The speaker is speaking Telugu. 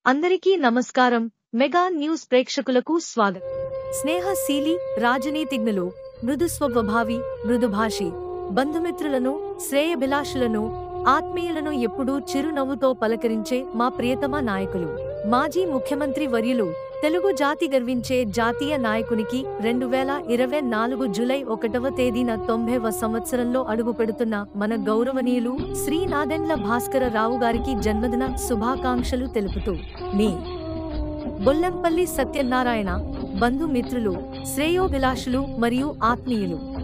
అందరికీ నమస్కారం మెగా న్యూస్ ప్రేక్షకులకు స్వాగతం స్నేహశీలి రాజనీతిజ్ఞులు మృదు స్వభావి మృదుభాషి బంధుమిత్రులను శ్రేయభిలాషులను ఆత్మీయులను ఎప్పుడూ చిరునవ్వుతో పలకరించే మా ప్రియతమ నాయకులు మాజీ ముఖ్యమంత్రి వర్యులు తెలుగు జాతి గర్వించే జాతీయ నాయకునికి రెండు వేల ఇరవై నాలుగు జూలై ఒకటవ తేదీన తొంభైవ సంవత్సరంలో అడుగుపెడుతున్న మన గౌరవనీయులు శ్రీ నాదెండ్ల భాస్కర రావు గారికి జన్మదిన శుభాకాంక్షలు తెలుపుతూ మీ బొల్లంపల్లి సత్యనారాయణ బంధుమిత్రులు శ్రేయోభిలాషులు మరియు ఆత్మీయులు